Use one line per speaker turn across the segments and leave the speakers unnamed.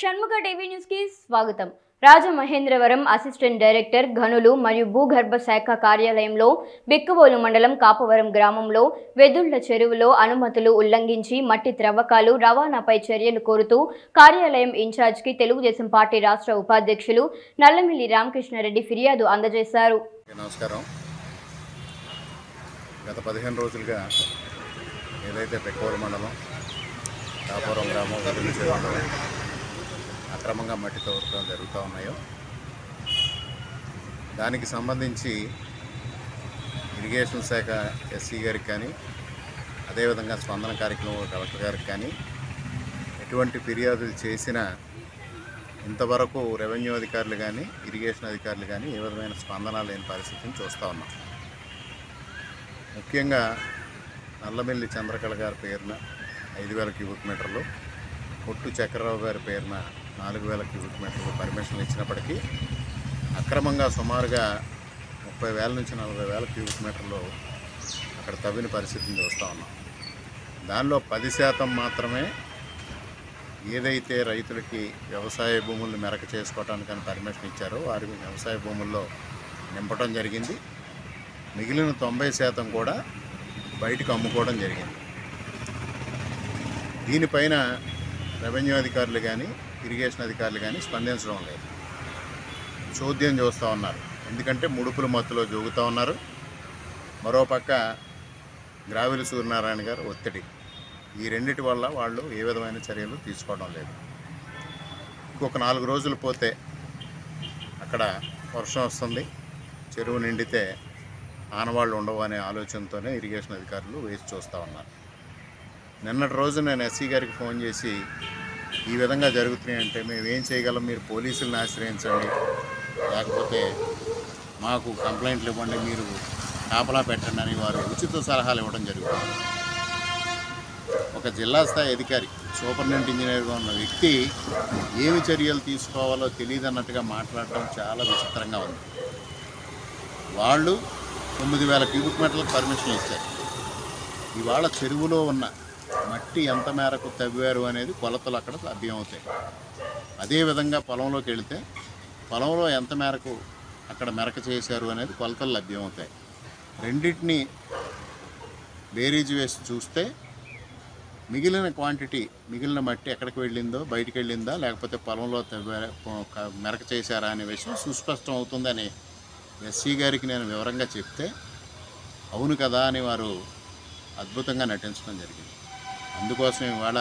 Shanmukha TV news కి స్వాగతం Rajamahendravaram assistant director గనులు మరియు భూగర్భ శాఖ కార్యాలయంలో బిక్కబోలు మండలం కాపవరం గ్రామంలో వెదుళ్ల చెరువులో అనుమతులు ఉల్లంఘించి మట్టి త్రవ్వకాలు రవాణాపై చర్యలు కోరుతూ కార్యాలయం ఇన్ఛార్జ్కి తెలుగుదేశం పార్టీ రాష్ట్ర ఉపాధ్యక్షులు నల్లమిల్లి రామకృష్ణారెడ్డి ఫిర్యాదు అందజేశారు
అందరికీ నమస్కారం గత పదిహేను రోజులుగా ఏదైతే పెక్కూరు మండలం కాపురం గ్రామం వదిలి చెరువులో అక్రమంగా మట్టి తవ్వకం జరుగుతూ ఉన్నాయో దానికి సంబంధించి ఇరిగేషన్ శాఖ ఎస్సీ గారికి కానీ అదేవిధంగా స్పందన కార్యక్రమం కలెక్టర్ గారికి కానీ ఎటువంటి ఫిర్యాదులు చేసినా ఇంతవరకు రెవెన్యూ అధికారులు కానీ ఇరిగేషన్ అధికారులు కానీ ఏ విధమైన స్పందన లేని పరిస్థితిని చూస్తూ ఉన్నాం ముఖ్యంగా నల్లమిల్లి చంద్రకళ గారి పేరున ఐదు వేల క్యూబిక్ మీటర్లు కొట్టు చక్రరావు గారి పేరున నాలుగు వేల క్యూబిక్ మీటర్లు పర్మిషన్లు ఇచ్చినప్పటికీ అక్రమంగా సుమారుగా ముప్పై వేల నుంచి నలభై వేల క్యూబిక్ మీటర్లు అక్కడ తవ్విన పరిస్థితిని చూస్తూ ఉన్నాం దానిలో పది శాతం మాత్రమే ఏదైతే రైతులకి వ్యవసాయ భూములను మెరక చేసుకోవటానికి అని పర్మిషన్ ఇచ్చారో వారి వ్యవసాయ భూముల్లో నింపడం జరిగింది మిగిలిన తొంభై శాతం కూడా బయటకు అమ్ముకోవడం జరిగింది దీనిపైన రెవెన్యూ అధికారులు కానీ ఇరిగేషన్ అధికారులు కానీ స్పందించడం లేదు చోద్యం చూస్తూ ఉన్నారు ఎందుకంటే ముడుపుల మత్తులో జోగుతూ ఉన్నారు మరోపక్క గ్రావిలి సూర్యనారాయణ గారు ఒత్తిడి ఈ రెండిటి వల్ల వాళ్ళు ఏ విధమైన చర్యలు తీసుకోవడం లేదు ఇంకొక నాలుగు రోజులు పోతే అక్కడ వర్షం వస్తుంది చెరువు నిండితే ఆనవాళ్ళు ఉండవు అనే ఆలోచనతోనే ఇరిగేషన్ అధికారులు వేసి చూస్తూ ఉన్నారు నిన్నటి రోజు నేను ఎస్సీ గారికి ఫోన్ చేసి ఈ విధంగా జరుగుతున్నాయంటే మేము ఏం చేయగలం మీరు పోలీసులను ఆశ్రయించండి లేకపోతే మాకు కంప్లైంట్లు ఇవ్వండి మీరు కాపలా పెట్టండి అని వారు ఉచిత సలహాలు ఇవ్వడం జరుగుతుంది ఒక జిల్లా స్థాయి అధికారి సూపరింటెండెంట్ ఇంజనీర్గా ఉన్న వ్యక్తి ఏమి చర్యలు తీసుకోవాలో తెలియదు అన్నట్టుగా మాట్లాడటం చాలా విచిత్రంగా ఉంది వాళ్ళు తొమ్మిది వేల క్యూబిక్ మీటర్లకు పర్మిషన్ ఇచ్చారు ఇవాళ చెరువులో ఉన్న మట్టి ఎంత మేరకు తవ్వారు అనేది కొలతలు అక్కడ లభ్యమవుతాయి అదేవిధంగా పొలంలోకి వెళితే పొలంలో ఎంత మేరకు అక్కడ మెరక చేశారు అనేది కొలతలు లభ్యమవుతాయి రెండింటిని బేరీజ్ వేసి చూస్తే మిగిలిన క్వాంటిటీ మిగిలిన మట్టి ఎక్కడికి వెళ్ళిందో బయటికి వెళ్ళిందా లేకపోతే పొలంలో తవ్వా- క- మెరక చేశారా అనే విషయం సుస్పష్టం అవుతుందని ఎస్సీ గారికి నేను వివరంగా చెప్తే అవును కదా అని వారు అద్భుతంగా నటించడం జరిగింది అందుకోసం ఇవాళ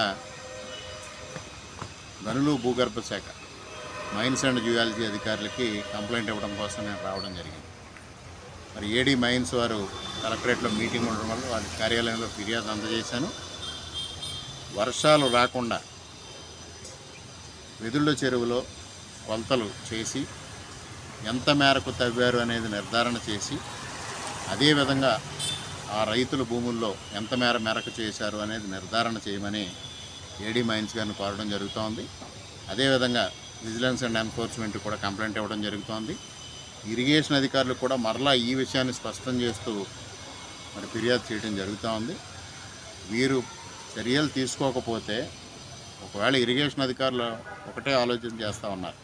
గనులు భూగర్భ శాఖ మైన్స్ అండ్ జియాలజీ అధికారులకి కంప్లైంట్ ఇవ్వడం కోసం నేను రావడం జరిగింది మరి ఏడీ మైన్స్ వారు కలెక్టరేట్లో మీటింగ్ ఉండడం వల్ల వారి కార్యాలయంలో ఫిర్యాదు అందజేశాను వర్షాలు రాకుండా వెదుళ్ళ చెరువులో కొలతలు చేసి ఎంత మేరకు తవ్వారు అనేది నిర్ధారణ చేసి అదేవిధంగా ఆ రైతుల భూముల్లో ఎంత మేర మేరకు చేశారు అనేది నిర్ధారణ చేయమని ఏడీ మైన్స్ గారిని కోరడం జరుగుతోంది అదేవిధంగా విజిలెన్స్ అండ్ ఎన్ఫోర్స్మెంట్ కూడా కంప్లైంట్ ఇవ్వడం జరుగుతోంది ఇరిగేషన్ అధికారులు కూడా మరలా ఈ విషయాన్ని స్పష్టం చేస్తూ మరి ఫిర్యాదు చేయడం జరుగుతూ ఉంది వీరు చర్యలు తీసుకోకపోతే ఒకవేళ ఇరిగేషన్ అధికారులు ఒకటే ఆలోచన చేస్తూ ఉన్నారు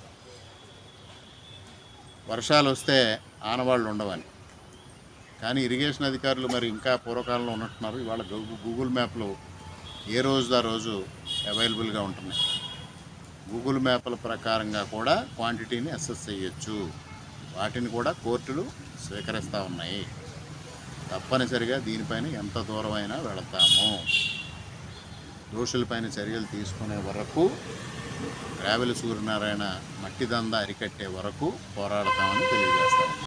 వర్షాలు వస్తే ఆనవాళ్ళు ఉండవని కానీ ఇరిగేషన్ అధికారులు మరి ఇంకా పూర్వకాలంలో ఉన్నట్టున్నారు ఇవాళ గూ- గూగుల్ మ్యాప్లు ఏ రోజు ఆ రోజు అవైలబుల్గా ఉంటున్నాయి గూగుల్ మ్యాప్ల ప్రకారంగా కూడా క్వాంటిటీని అసెస్ చేయొచ్చు వాటిని కూడా కోర్టులు స్వీకరిస్తూ ఉన్నాయి తప్పనిసరిగా దీనిపైన ఎంత దూరమైనా వెళతాము దోషులపైన చర్యలు తీసుకునే వరకు రావెల సూర్యనారాయణ మట్టి దంద అరికట్టే వరకు పోరాడతామని తెలియజేస్తాము